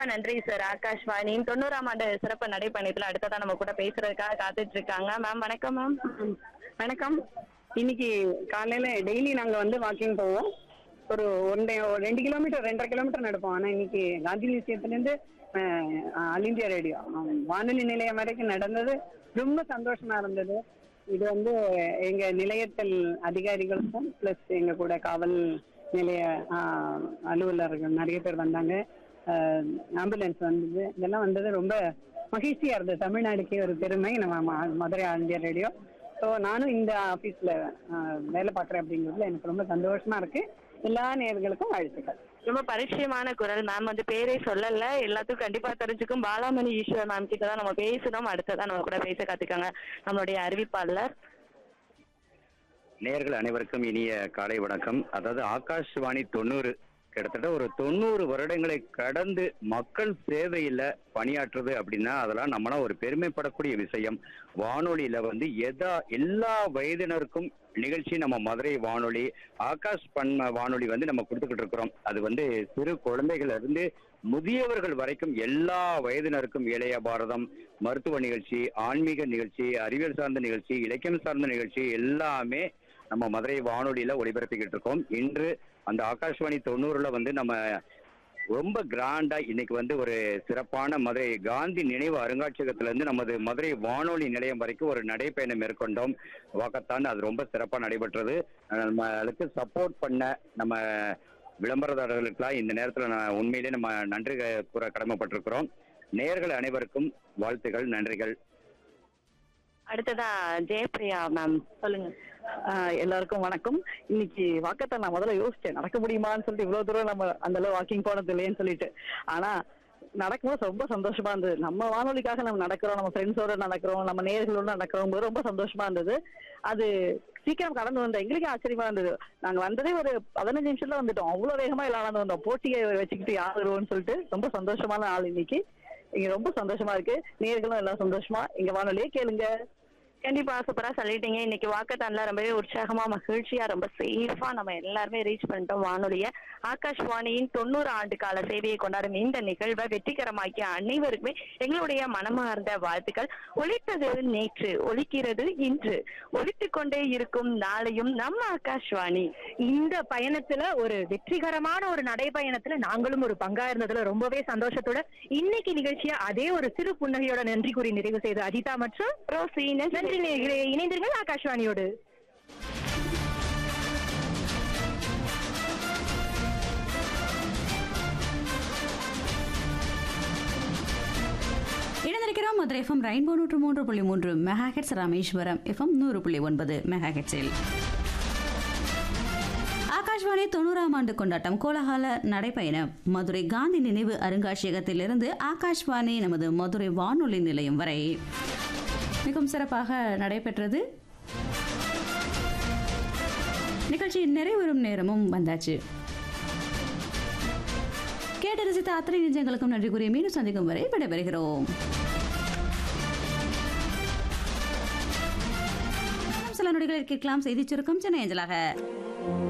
நன்றி சார் ஆகாஷ்வாணியின் தொண்ணூறாம் ஆண்டு சிறப்பு நடைப்பயணத்துல அடுத்ததா நம்ம கூட பேசுறதுக்காக காத்துட்டு இருக்காங்க மேம் வணக்கம் மேம் வணக்கம் இன்னைக்கு காலையில டெய்லி நாங்க வந்து வாக்கிங் போவோம் ஒரு ஒன்றே ஒரு ரெண்டு கிலோமீட்டர் ரெண்டரை கிலோமீட்டர் நடப்போம் ஆனா இன்னைக்கு காந்தி மியூசியத்துலேருந்து ஆல் இந்தியா ரேடியோ வானொலி நிலையம் வரைக்கும் நடந்தது ரொம்ப சந்தோஷமா இருந்தது இது வந்து எங்க நிலையத்தில் அதிகாரிகளுக்கும் பிளஸ் எங்க கூட காவல் நிலைய ஆஹ், அலுவலர்கள் நிறைய பேர் வந்தாங்க ஆம்புலன்ஸ் வந்தது இதெல்லாம் வந்தது ரொம்ப மகிழ்ச்சியா இருந்தது தமிழ்நாடுக்கே ஒரு பெருமை நம்ம ம- Madurai all India radio so நானும் இந்த ஆஃபீஸில் வேலை பார்க்குறேன் அப்படிங்கிறதுல எனக்கு ரொம்ப சந்தோஷமா இருக்கு எல்லா நேயர்களுக்கும் வாழ்த்துக்கள் ரொம்ப பரிச்சயமான குரல் மேம் வந்து பேரே சொல்லல எல்லாத்துக்கும் கண்டிப்பா தெரிஞ்சுக்கும் பாலாமணி ஈஸ்வர் மேம் கிட்ட தான் நம்ம பேசணும் அடுத்ததா நம்ம கூட பேச கத்துக்காங்க நம்மளுடைய அறிவிப்பாளர் நேயர்கள் அனைவருக்கும் இனிய காலை வணக்கம் அதாவது ஆகாஷ்வாணி தொண்ணூறு கிட்டத்தட்ட ஒரு தொண்ணூறு வருடங்களை கடந்து மக்கள் சேவையில பணியாற்றுறது அப்படின்னா அதெல்லாம் நம்மளாம் ஒரு பெருமைப்படக்கூடிய விஷயம் வானொலியில வந்து எதா எல்லா வயதினருக்கும் நிகழ்ச்சி நம்ம மதுரை வானொலி ஆகாஷ் பண்ண வானொலி வந்து நம்ம கொடுத்துக்கிட்டு இருக்கிறோம் அது வந்து சிறு குழந்தைகள் இருந்து முதியவர்கள் வரைக்கும் எல்லா வயதினருக்கும் இளைய பாரதம் மருத்துவ நிகழ்ச்சி ஆன்மீக நிகழ்ச்சி அறிவியல் சார்ந்த நிகழ்ச்சி இலக்கியம் சார்ந்த நிகழ்ச்சி எல்லாமே நம்ம மதுரை வானொலியில ஒளிபரப்பிக்கிட்டு இருக்கோம் இன்று அந்த ஆகாஷ்வாணி தொண்ணூறுல வந்து நம்ம ரொம்ப கிராண்டா இன்னைக்கு வந்து ஒரு சிறப்பான மதுரை காந்தி நினைவு அருங்காட்சியகத்துல இருந்து நமது மதுரை வானொலி நிலையம் வரைக்கும் ஒரு நடைப்பயணம் மேற்கொண்டோம் வாக்கத்தான் அது ரொம்ப சிறப்பா நடைபெற்றது அஹ் நம்மளுக்கு சப்போர்ட் பண்ண நம்ம விளம்பரதாரர்களுக்கெல்லாம் இந்த நேரத்துல நான் உண்மையிலே நம்ம நன்றி க- கூற கடமைப்பட்டிருக்கிறோம் நேயர்கள் அனைவருக்கும் வாழ்த்துகள் நன்றிகள் அடுத்ததா ஜெயபிரியா மேம் சொல்லுங்க ஆஹ் எல்லாருக்கும் வணக்கம் இன்னைக்கு வாக்கத்தை நான் முதல்ல யோசிச்சேன் நடக்க முடியுமான்னு சொல்லிட்டு இவ்வளவு தூரம் நம்ம அந்த அளவு வாக்கிங் போனது இல்லையேன்னு சொல்லிட்டு ஆனா நடக்கும்போது ரொம்ப சந்தோஷமா இருந்தது நம்ம வானொலிக்காக நம்ம நடக்கிறோம் நம்ம ஃப்ரெண்ட்ஸோட நடக்கிறோம் நம்ம நேர்களோட நடக்கிறோம் போது ரொம்ப சந்தோஷமா இருந்தது அது சீக்கிரம் கடந்து வந்த எங்களுக்கே ஆச்சரியமா இருந்தது நாங்க வந்ததே ஒரு பதினஞ்சு நிமிஷத்துல வந்துட்டோம் அவ்வளவு வேகமா எல்லாம் நடந்து வந்தோம் போட்டியை வச்சுக்கிட்டு யார் வருவோம்னு சொல்லிட்டு ரொம்ப சந்தோஷமான ஆள் இன்னைக்கு இங்க ரொம்ப சந்தோஷமா இருக்கு நேர்களும் எல்லாம் சந்தோஷமா எங்க வானொலியே கேளுங்க கண்டிப்பா சூப்பரா சொல்லிட்டீங்க இன்னைக்கு வாக்கத்தான்ல ரொம்பவே உற்சாகமா மகிழ்ச்சியா ரொம்ப சேஃபா நம்ம எல்லாருமே ரீச் பண்ணிட்டோம் வானொலிய ஆகாஷ்வாணியின் தொண்ணூறு ஆண்டு கால சேவையை கொண்டாடும் இந்த நிகழ்வை வெற்றிகரமாக்கிய அனைவருக்குமே எங்களுடைய மனமார்ந்த வாழ்த்துக்கள் ஒலித்தது நேற்று ஒலிக்கிறது இன்று ஒலித்துக் கொண்டே இருக்கும் நாளையும் நம்ம ஆகாஷ்வாணி இந்த பயணத்துல ஒரு வெற்றிகரமான ஒரு நடைபயணத்துல நாங்களும் ஒரு பங்கா இருந்ததுல ரொம்பவே சந்தோஷத்தோட இன்னைக்கு நிகழ்ச்சியை அதே ஒரு சிறு புன்னகையோட நன்றி கூறி நிறைவு செய்து அஜிதா மற்றும் ரோசி நன்றி நேயர்களே. இணைந்திருங்கள் ஆகாஷ்வாணியோடு இணைந்திருக்கிறோம் மதுரை எஃப்எம் ரெயின்போ நூற்று மூன்று புள்ளி மூன்று மெகாஹெட்ஸ் ராமேஸ்வரம் எஃப்எம் நூறு புள்ளி ஒன்பது மெகாஹெட்ஸில் ஆகாஷ்வாணி தொண்ணூறாம் ஆண்டு கொண்டாட்டம் கோலாகல நடைப்பயணம் மதுரை காந்தி நினைவு அருங்காட்சியகத்திலிருந்து ஆகாஷ்வாணி நமது மதுரை வானொலி நிலையம் வரை மிகவும் சிறப்பாக நடைபெற்றது நிகழ்ச்சி நிறைவேறும் நேரமும் வந்தாச்சு கேட்டு ரசித்த அத்தனை நிஜங்களுக்கும் நன்றி கூறிய மீண்டும் சந்திக்கும் வரை விடைபெறுகிறோம் இன்னும் சில நொடிகளில் கேட்கலாம் செய்திச் சுருக்கம் சென்னை அஞ்சலாக